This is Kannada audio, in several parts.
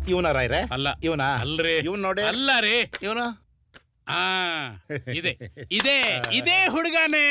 ಇವನ ರಾಯ್ರೆ ಅಲ್ಲ ಇವನ ಅಲ್ರಿ ಇವನ್ ನೋಡಿ ಅಲ್ಲ ರೀ ಇವನ ಆ ಇದೆ ಇದೆ ಇದೇ ಹುಡುಗನೇ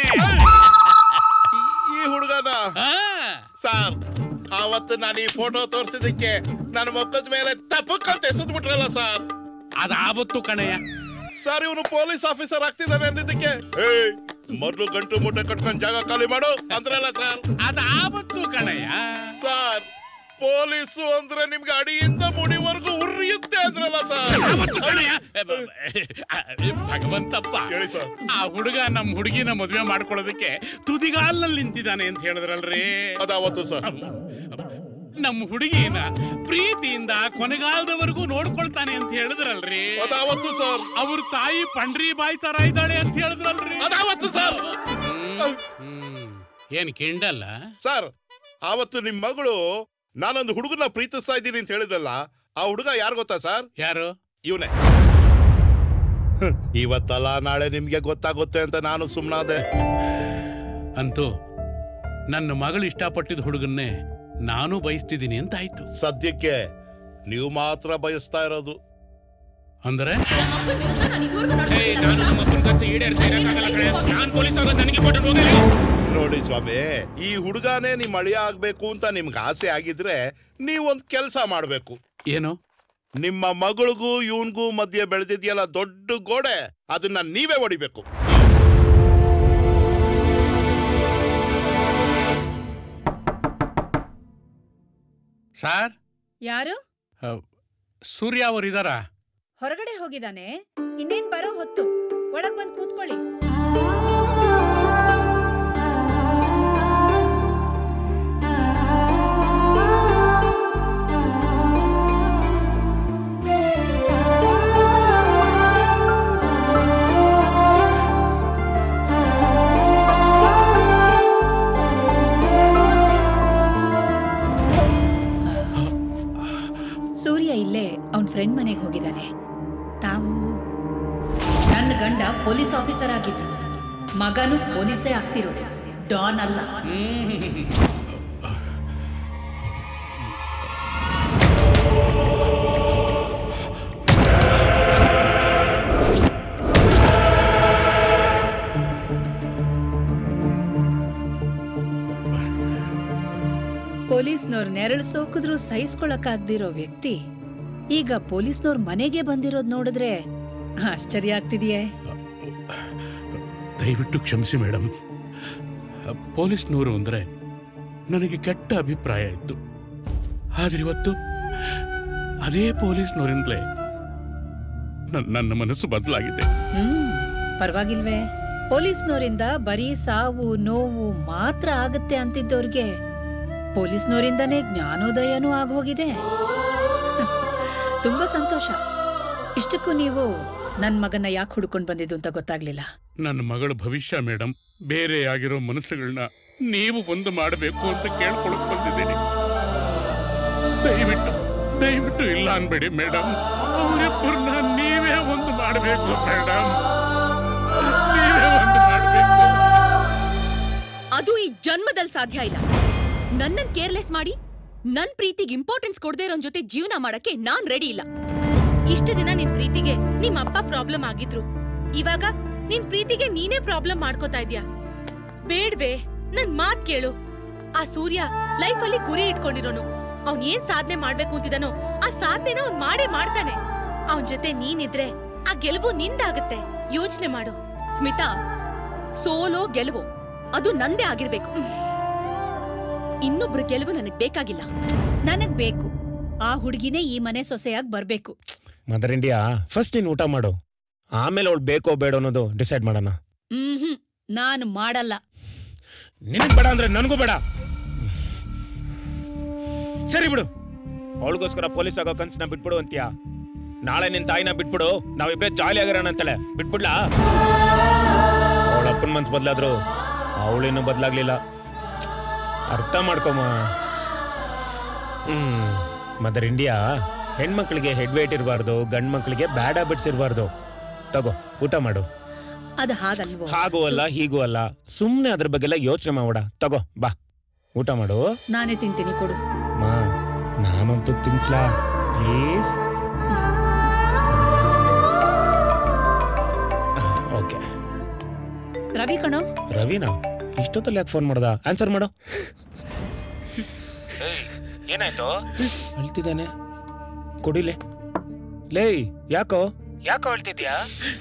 ಈ ಹುಡುಗನ ಆ, ಸರ್ ಅವತ್ತು ನಾನು ಈ ಫೋಟೋ ತೋರಿಸಿದಕ್ಕೆ ನನ್ನ ಮುಖದ ಮೇಲೆ ತಪ್ಪಕ್ಕಂತ ಎಸೆದ್ ಬಿಟ್ರಲ್ಲ ಸರ್ ಅದಾವತ್ತು ಕಣಯ್ಯ ಸರ್ ಇವನು ಪೊಲೀಸ್ ಆಫೀಸರ್ ಆಗ್ತಿದ್ದಾನೆ ಅಂದಿದ್ದಕ್ಕೆ ಏಯ್ ಮೊದ್ಲು ಗಂಟು ಮುಟ್ಟೆ ಕಟ್ಕೊಂಡ್ ಜಾಗ ಖಾಲಿ ಮಾಡು ಅಂದ್ರಲ್ಲ ಸರ್ ಅದಾವತ್ತು ಕಣಯ್ಯ ಸರ್ ಪೊಲೀಸು ಅಂದ್ರೆ ನಿಮ್ಗೆ ಅಡಿಯಿಂದ ಮುಡಿವರೆಗೂ ಉರಿಯುತ್ತೆ ಅಂದ್ರಲ್ಲ ಸರ್ ಅದಾವತ್ತು ಕಣಯ್ಯ ಎ, ಬ- ಬ- ಭಗವಂತಪ್ಪ ಹೇಳಿ ಸರ್ ಆ ಹುಡುಗ ನಮ್ ಹುಡುಗಿನ ಮದುವೆ ಮಾಡ್ಕೊಳ್ಳೋದಕ್ಕೆ ತುದಿಗಾಲ್ನಲ್ಲಿ ನಿಂತಿದ್ದಾನೆ ಅಂತ ಹೇಳಿದ್ರಲ್ರಿ ಅದಾವತ್ತು ಸರ್ ನಮ್ ಹುಡುಗಿನ ಪ್ರೀತಿಯಿಂದ ಕೊನೆಗಾಲದವರೆಗೂ ನೋಡ್ಕೊಳ್ತಾನೆ ಅಂತ ಹೇಳಿದ್ರಲ್ರಿ ಅದಾವತ್ತು ಸರ್ ಅವ್ರ ತಾಯಿ ಪಂಡ್ರಿ ಬಾಯಿ ತರ ಇದ್ದಾಳೆ ಅಂತ ಹೇಳಿದ್ರಲ್ರಿ ಅದಾವತ್ತು ಸರ್ ಹ್ಮ್. ಹ್ಮ್. ಏನ್ ಕಿಂಡಲ್ಲ ಸರ್ ಆವತ್ತು ನಿಮ್ ಮಗಳು ನಾನೊಂದು ಹುಡುಗನ ಪ್ರೀತಿಸ್ತಾ ಇದ್ದೀನಿ ಅಂತ ಹೇಳಿದ್ರಲ್ಲ ಆ ಹುಡುಗ ಯಾರು ಗೊತ್ತಾ ಸರ್ ಯಾರು ಇವನೇ ಇವತ್ತಲ್ಲ ನಾಳೆ ನಿಮ್ಗೆ ಗೊತ್ತಾಗುತ್ತೆ ಅಂತ ನಾನು ಸುಮ್ಮನಾದೆ ಅಂತೂ ನನ್ನ ಮಗಳು ಇಷ್ಟಪಟ್ಟಿದ ಹುಡುಗನ್ನೇ ನಾನು ಬಯಸ್ತಿದ್ದೀನಿ ಅಂತ ಆಯ್ತು ಸದ್ಯಕ್ಕೆ ನೀವು ಮಾತ್ರ ಬಯಸ್ತಾ ಇರೋದು ಅಂದ್ರೆ ನಮ್ಮಪ್ಪನ್ ವಿರುದ್ಧ ನಾನು ಇದುವರೆಗೂ ಏಯ್, ನಡ್ಕೊಂಡಿಲ್ಲ. ನಾನು ನಮ್ಮ ಅಪ್ಪನ ಕನ್ಸು ಈಡೇರಿಸಿ ಇರಕ್ಕಾಗಲ್ಲ ಕಣೆ. ನಾನ್ ಪೊಲೀಸ್ ಆಗೋದು ನನಗೆ ಕೊಟ್ಟು ಹೋಗಲಿ ನೋಡಿ ಸ್ವಾಮಿ ಈ ಹುಡುಗನೇ ನಿಮ್ ಅಳಿಯ ಆಗ್ಬೇಕು ಅಂತ ನಿಮ್ಗೆ ಆಸೆ ಆಗಿದ್ರೆ ನೀವೊಂದ್ ಕೆಲಸ ಮಾಡ್ಬೇಕು ಏನು ನಿಮ್ಮ ಮಗಳಿಗೂ ಇವನ್ಗೂ ಮಧ್ಯೆ ಬೆಳೆದಿದೆಯಲ್ಲ ದೊಡ್ಡ ಗೋಡೆ ಅದನ್ನ ನೀವೇ ಹೊಡಿಬೇಕು ಸಾರ್ ಯಾರು ಸೂರ್ಯ ಅವರು ಇದಾರಾ ಹೊರಗಡೆ ಹೋಗಿದಾನೆ ಇನ್ನೇನ್ ಬರೋ ಹೊತ್ತು ಒಳಗ್ ಬಂದ್ ಕೂತ್ಕೊಳ್ಳಿ ಸೂರ್ಯ ಇಲ್ಲೇ ಅವನ್ ಫ್ರೆಂಡ್ ಮನೆಗೆ ಹೋಗಿದ್ದಾನೆ ತಾವು ನನ್ನ ಗಂಡ ಪೊಲೀಸ್ ಆಫೀಸರ್ ಆಗಿದ್ರು ಮಗನು ಪೊಲೀಸೇ ಆಗ್ತಿರೋದು ಡಾನ್ ಅಲ್ಲ ಪೊಲೀಸ್ನವ್ರ ನೆರಳು ಸೋಕಿದ್ರು ಸಹಿಸ್ಕೊಳಕ್ಕಾಗ್ದಿರೋ ವ್ಯಕ್ತಿ ಈಗ ಪೊಲೀಸ್ನವ್ರ ಮನೆಗೆ ಬಂದಿರೋದ್ ನೋಡಿದ್ರೆ ಆಶ್ಚರ್ಯ ಆಗ್ತಿದೆಯೇ ದಯವಿಟ್ಟು ಕ್ಷಮಿಸಿ ಮೇಡಮ್ ಪೊಲೀಸ್ನವರು ಅಂದ್ರೆ ನನಗೆ ಕೆಟ್ಟ ಅಭಿಪ್ರಾಯ ಇತ್ತು ಆದ್ರೆ ಇವತ್ತು ಅದೇ ಪೊಲೀಸ್ನವರಿಂದಲೇ ನನ್- ನನ್ನ ಮನಸ್ಸು ಬದಲಾಗಿದೆ ಹ್ಮ್ ಪರವಾಗಿಲ್ವೇ ಪೊಲೀಸ್ನವರಿಂದ ಬರೀ ಸಾವು ನೋವು ಮಾತ್ರ ಆಗತ್ತೆ ಅಂತಿದ್ದವ್ರಿಗೆ ಪೊಲೀಸ್ನವರಿಂದನೇ ಜ್ಞಾನೋದಯನೂ ಆಗೋಗಿದೆ ತುಂಬಾ ಸಂತೋಷ ಇಷ್ಟಕ್ಕೂ ನೀವು ನನ್ ಮಗನ್ನ ಯಾಕೆ ಹುಡ್ಕೊಂಡ್ ಬಂದಿದ್ದು ಅಂತ ಗೊತ್ತಾಗ್ಲಿಲ್ಲ ನನ್ನ ಮಗಳ ಭವಿಷ್ಯ ಮೇಡಮ್ ಬೇರೆ ಆಗಿರೋ ಮನಸ್ಸುಗಳನ್ನ ನೀವು ಒಂದು ಮಾಡಬೇಕು ಅಂತ ಕೇಳ್ಕೊಳಕ್ ಬಂದಿದ್ದೀನಿ ದಯವಿಟ್ಟು ದಯವಿಟ್ಟು ಇಲ್ಲ ಅನ್ಬೇಡಿ ಮೇಡಮ್ ಅವರಿಬ್ಬರನ್ನ ನೀವೇ ಒಂದು ಮಾಡಬೇಕು ಮೇಡಮ್ ನೀವೇ ಒಂದು ಮಾಡಬೇಕು ಅದು ಈ ಜನ್ಮದಲ್ಲಿ ಸಾಧ್ಯ ಇಲ್ಲ ನನ್ನನ್ ಕೇರ್ಲೆಸ್ ಮಾಡಿ ನನ್ ಪ್ರೀತಿಗೆ ಇಂಪಾರ್ಟೆನ್ಸ್ ಕೊಡದೇ ಇರೋನ್ ಜೊತೆ ಜೀವನ ಮಾಡಕ್ಕೆ ನಾನ್ ರೆಡಿ ಇಲ್ಲ ಇಷ್ಟ ದಿನ ನಿನ್ ಪ್ರೀತಿಗೆ ನಿಮ್ ಅಪ್ಪ ಪ್ರಾಬ್ಲಮ್ ಆಗಿದ್ರು ಇವಾಗ ನಿನ್ ಪ್ರೀತಿಗೆ ನೀನೇ ಪ್ರಾಬ್ಲಮ್ ಮಾಡ್ಕೋತಾ ಇದ್ಯಾ ಬೇಡ್ವೆ ನನ್ ಮಾತ್ ಕೇಳು ಆ ಸೂರ್ಯ ಲೈಫ್ ಅಲ್ಲಿ ಗುರಿ ಇಟ್ಕೊಂಡಿರೋನು ಅವ್ನ್ ಏನ್ ಸಾಧನೆ ಮಾಡ್ಬೇಕು ಅಂತಿದಾನೋ ಆ ಸಾಧನೆನ ಅವ್ನ್ ಮಾಡೇ ಮಾಡ್ತಾನೆ ಅವನ್ ಜೊತೆ ನೀನಿದ್ರೆ ಆ ಗೆಲುವು ನಿಂದಾಗತ್ತೆ ಯೋಚನೆ ಮಾಡು ಸ್ಮಿತಾ ಸೋಲೋ ಗೆಲುವು ಅದು ನಂದೇ ಆಗಿರ್ಬೇಕು ಇನ್ನೊಬ್ರ ಗೆಲುವು ನನಗ್ ಬೇಕಾಗಿಲ್ಲ ನನಗ್ ಬೇಕು ಆ ಹುಡುಗಿನೇ ಈ ಮನೆ ಸೊಸೆಯಾಗಿ ಬರ್ಬೇಕು ಮದರ್ ಇಂಡಿಯಾ ಫಸ್ಟ್ ನೀನು ಊಟ ಮಾಡು ಆಮೇಲೆ ಅವಳು ಬೇಕೋ ಬೇಡ ಅನ್ನೋದು ಡಿಸೈಡ್ ಮಾಡೋಣ ಹ್ಮ್ ನಾನು ಮಾಡಲ್ಲ ನಿನಗ್ ಬೇಡ ಅಂದ್ರೆ ನನಗೂ ಬೇಡ ಸರಿ ಬಿಡು ಅವಳಿಗೋಸ್ಕರ ಪೊಲೀಸ್ ಆಗೋ ಕನ್ಸನ್ನ ಬಿಟ್ಬಿಡು ಅಂತೀಯಾ ನಾಳೆ ನಿನ್ ತಾಯಿನ ಬಿಟ್ಬಿಡು ನಾವಿಬ್ರೇ ಜಾಲಿ ಆಗಿರೋಣ ಅಂತಾಳೆ ಬಿಟ್ಬಿಡ್ಲಾ ಅವಳ ಅಪ್ಪನ ಮನ್ಸು ಬದಲಾದ್ರು ಅವಳಿನ್ನೂ ಬದಲಾಗ್ಲಿಲ್ಲ ಅರ್ಥ ಮಾಡ್ಕೊಮ್ಮ ಹ್ಮ್ ಮದರ್ ಇಂಡಿಯಾ ಹೆಣ್ಮಕ್ಳಿಗೆ ಹೆಡ್ ವೇಟ್ ಇರಬಾರ್ದು ಗಂಡ್ ಮಕ್ಳಿಗೆ ಬ್ಯಾಡ್ ಹ್ಯಾಬಿಟ್ಸ್ ಇರಬಾರ್ದು ತಗೋ ಊಟ ಮಾಡು ಅದು ಹಾಗಲ್ವೋ ಹಾಗೂ ಅಲ್ಲ ಹೀಗೂ ಅಲ್ಲ ಸುಮ್ನೆ ಅದ್ರ ಬಗ್ಗೆ ಎಲ್ಲ ಯೋಚನೆ ಮಾಡ ತಗೋ ಬಾ ಊಟ ಮಾಡು ನಾನೇ ತಿಂತೀನಿ ಕೊಡು ಮಾ ನಾನಂತೂ ತಿನ್ಸ್ಲಾ ಪ್ಲೀಸ್ ಓಕೆ ರವಿ ಕಣೋ ರವಿನಾ ಇಷ್ಟೊತ್ತಲ್ಲಿ ಯಾಕೆ ಫೋನ್ ಮಾಡ್ದ ಆನ್ಸರ್ ಮಾಡು ಏನಾಯ್ತು ಅಳ್ತಿದ್ದಾನೆ ಕೊಡಿಲೆ ಲೇ ಯಾಕೋ ಯಾಕೋ ಅಳ್ತಿದ್ಯಾ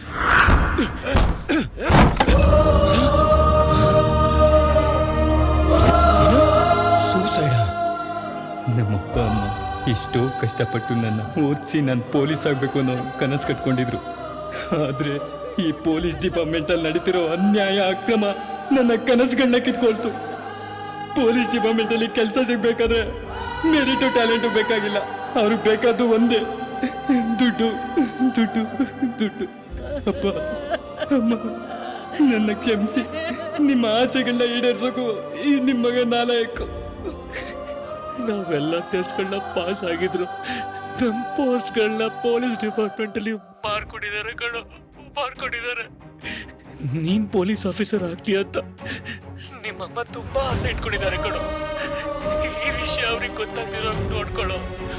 ಸೂಸೈಡಾ ನಮ್ಮಪ್ಪ ಅಮ್ಮ ಎಷ್ಟೋ ಕಷ್ಟಪಟ್ಟು ನನ್ನ ಓದಿಸಿ ನಾನು ಪೊಲೀಸ್ ಆಗಬೇಕು ಅನ್ನೋ ಕನಸು ಕಟ್ಕೊಂಡಿದ್ರು ಆದರೆ ಈ ಪೊಲೀಸ್ ಡಿಪಾರ್ಟ್ಮೆಂಟಲ್ಲಿ ನಡೀತಿರೋ ಅನ್ಯಾಯ ಅಕ್ರಮ ನನ್ನ ಕನಸುಗಳನ್ನ ಕಿತ್ಕೊಳ್ತು ಪೊಲೀಸ್ ಡಿಪಾರ್ಟ್ಮೆಂಟಲ್ಲಿ ಕೆಲಸ ಸಿಗ್ಬೇಕಾದ್ರೆ ಮೆರಿಟು ಟ್ಯಾಲೆಂಟು ಬೇಕಾಗಿಲ್ಲ ಅವ್ರಿಗೆ ಬೇಕಾದ್ದು ಒಂದೇ ದುಡ್ಡು ದುಡ್ಡು ದುಡ್ಡು ಅಪ್ಪ ಅಮ್ಮ ನನ್ನ ಕ್ಷಮಿಸಿ ನಿಮ್ಮ ಆಸೆಗಳನ್ನ ಈಡೇರ್ಸೋಕು ಈ ನಿಮ್ಮ ಮಗ ನಾಲಾಯಕು ನಾವೆಲ್ಲ ಟೆಸ್ಟ್ಗಳನ್ನ ಪಾಸ್ ಆಗಿದ್ರು ನಮ್ಮ ಪೋಸ್ಟ್ಗಳನ್ನ ಪೊಲೀಸ್ ಡಿಪಾರ್ಟ್ಮೆಂಟ್ ಅಲ್ಲಿ ಮಾರ್ಕೊಂಡಿದ್ದಾರೆ ಕಣೋ ಮಾರ್ಕೊಂಡಿದ್ದಾರೆ ನೀನ್ ಪೊಲೀಸ್ ಆಫೀಸರ್ ಆಗ್ತೀಯ ಅಂತ ನಿಮ್ಮಮ್ಮ ತುಂಬಾ ಆಸೆ ಇಟ್ಕೊಂಡಿದ್ದಾರೆ ಕಣೋ ಈ ವಿಷಯ ಅವ್ರಿಗೆ ಗೊತ್ತಾಗ್ತಿರೋ ನೋಡ್ಕೊಳ್ಳೋ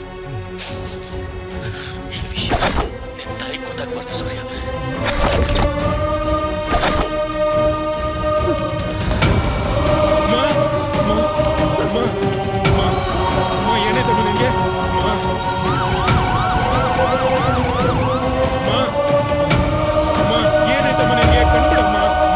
ಈ ವಿಷಯ ನಿಮ್ ತಾಯಿ ಗೊತ್ತಾಗ್ಬಾರ್ದು ಸೂರ್ಯ ಏನಾಯ್ತಮ್ಮ ನಿನ್ಗೆ ಏನಾಯ್ತಮ್ಮ ನಿನ್ಗೆ ಕಣ್ಬಿಡಮ್ಮ ಅಮ್ಮ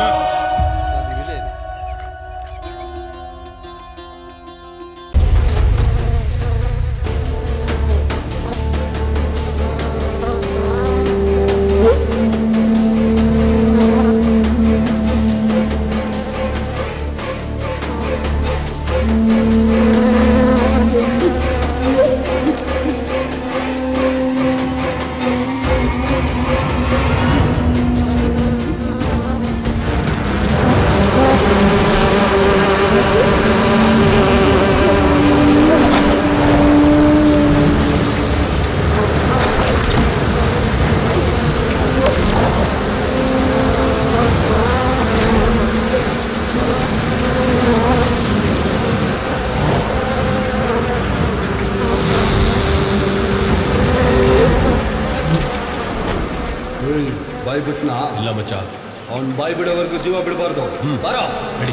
ಬಾಯ್ ಬಿಟ್ನಾ ಇಲ್ಲ ಮಚ್ಚ ಅವ್ನ್ ಬಾಯ್ ಬಿಡೋವರೆಗೂ ಜೀವ ಬಿಡಬಾರ್ದು ಬರೋ ನಡಿ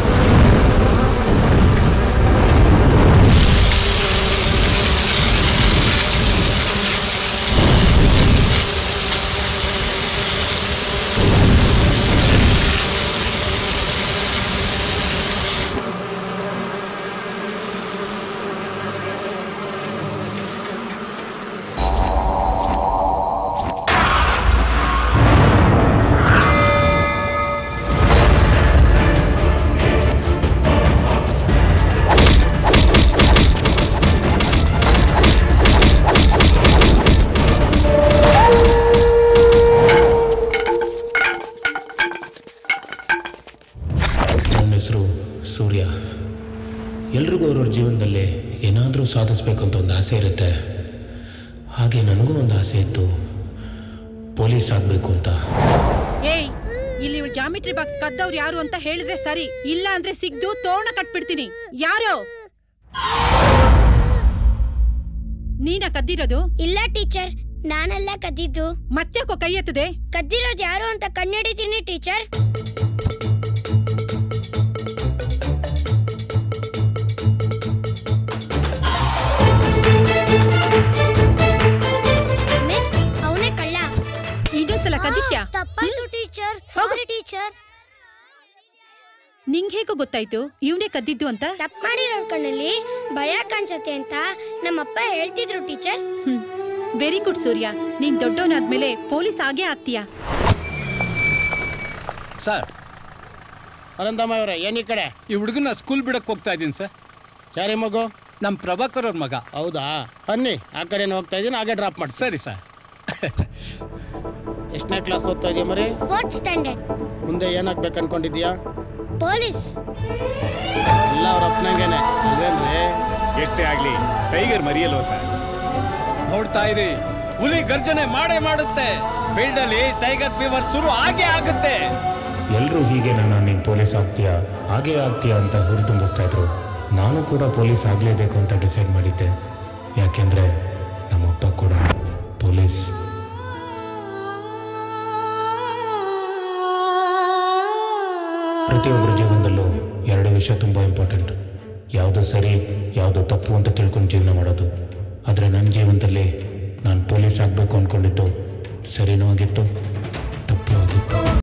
ನನ್ನ ಹೆಸರು ಸೂರ್ಯ ಎಲ್ರಿಗೂ ಅವ್ರವ್ರ ಜೀವನದಲ್ಲಿ ಏನಾದರೂ ಸಾಧಿಸ್ಬೇಕು ಅಂತ ಒಂದು ಆಸೆ ಇರುತ್ತೆ ಹಾಗೆ ನನಗೂ ಒಂದು ಆಸೆ ಇತ್ತು ಪೊಲೀಸ್ ಆಗಬೇಕು ಅಂತ ಏಯ್ ಇಲ್ಲಿ ಇವ್ಳು ಜಾಮಿಟ್ರಿ ಬಾಕ್ಸ್ ಕದ್ದವ್ರು ಯಾರು ಅಂತ ಹೇಳಿದ್ರೆ ಸರಿ ಇಲ್ಲ ಅಂದ್ರೆ ಸಿಗ್ದು ತೋರಣ ಕಟ್ಬಿಡ್ತೀನಿ ಯಾರು ನೀನ ಕದ್ದಿರೋದು ಇಲ್ಲ ಟೀಚರ್ ನಾನೆಲ್ಲ ಕದ್ದಿದ್ದು ಮತ್ತ್ಯಾಕೋ ಕೈ ಎತ್ತದೆ ಕದ್ದಿರೋದು ಯಾರು ಅಂತ ಕಣ್ಣಿಡಿತೀನಿ ಟೀಚರ್ ಮಿಸ್ ಅವನೇ ಕಳ್ಳ ಇನ್ನೊಂದ್ಸಲ ಕದ್ದಿತ್ಯಾ ಆ, ತಪ್ಪಾಯ್ತು ಟೀಚರ್ ಸಾರಿ ಟೀಚರ್ ನಿಂಗ್ ಹೇಗೋ ಗೊತ್ತಾಯ್ತು ಇವನೇ ಕದ್ದಿದ್ದು ಅಂತ ತಪ್ಪು ಮಾಡಿರೋ ಕಣ್ಣಲ್ಲಿ ಭಯ ಕಾಣಿಸತ್ತೆ ಅಂತ ನಮ್ಮಪ್ಪ ಹೇಳ್ತಿದ್ರು ಟೀಚರ್ ಹ್ಮ್ ವೆರಿ ಗುಡ್ ಸೂರ್ಯ ನೀನ್ ದೊಡ್ಡವನಾದ್ಮೇಲೆ ಪೊಲೀಸ್ ಆಗೇ ಆಗ್ತೀಯಾ ಸರ್ ಅನಂತಮ್ಮ ಅವರೇ ಏನ್ ಈ ಕಡೆ ಈ ಹುಡುಗನ ಸ್ಕೂಲ್ ಬಿಡಕ್ಕೆ ಹೋಗ್ತಾ ಇದ್ದೀನಿ ಸರ್ ಯಾರೇ ಮಗು ನಮ್ಮ ಪ್ರಭಾಕರ್ ಅವ್ರ ಮಗ ಹೌದಾ ಅನ್ನಿ ಆ ಕಡೆ ಹೋಗ್ತಾ ಇದ್ದೀನಿ ಹಾಗೆ ಡ್ರಾಪ್ ಮಾಡಿ ಸರಿ ಸರ್ ಎಷ್ಟನೇ ಕ್ಲಾಸ್ ಓದ್ತಾ ಇದೀಯ ಮರಿ ಫೋರ್ತ್ ಸ್ಟ್ಯಾಂಡರ್ಡ್ ಮುಂದೆ ಏನಾಗ್ಬೇಕು ಅನ್ಕೊಂಡಿದ್ಯಾ ಪೊಲೀಸ್ ಎಲ್ಲ ಅವ್ರ ಅಪ್ಪನಂಗೇನೆ ಅಲ್ವೇನ್ರಿ ಎಷ್ಟೇ ಆಗ್ಲಿ ಟೈಗರ್ ಮರಿಯಲ್ವ ಸರ್ ನೋಡ್ತಾ ಇರಿ ಹುಲಿ ಗರ್ಜನೆ ಮಾಡೇ ಮಾಡುತ್ತೆ ಫೀಲ್ಡ್ ಅಲ್ಲಿ ಟೈಗರ್ ಫೀವರ್ ಶುರು ಆಗೇ ಆಗುತ್ತೆ ಎಲ್ಲರೂ ಹೀಗೆ ನನ್ನ ನೀನು ಪೊಲೀಸ್ ಆಗ್ತೀಯಾ ಹಾಗೇ ಆಗ್ತೀಯಾ ಅಂತ ಹುರಿದುಂಬಿಸ್ತಾ ಇದ್ರು ನಾನು ಕೂಡ ಪೊಲೀಸ್ ಆಗಲೇಬೇಕು ಅಂತ ಡಿಸೈಡ್ ಮಾಡಿದ್ದೆ ಯಾಕೆಂದರೆ ನಮ್ಮಪ್ಪ ಪೊಲೀಸ್ ಪ್ರತಿಯೊಬ್ಬರ ಜೀವನದಲ್ಲೂ ಎರಡು ವಿಷಯ ತುಂಬ ಇಂಪಾರ್ಟೆಂಟ್ ಯಾವುದು ಸರಿ ಯಾವುದು ತಪ್ಪು ಅಂತ ತಿಳ್ಕೊಂಡು ಜೀವನ ಮಾಡೋದು ಆದರೆ ನನ್ನ ಜೀವನದಲ್ಲಿ ನಾನು ಪೊಲೀಸ್ ಆಗಬೇಕು ಅಂದ್ಕೊಂಡಿದ್ದು ಸರಿನೂ ಆಗಿತ್ತು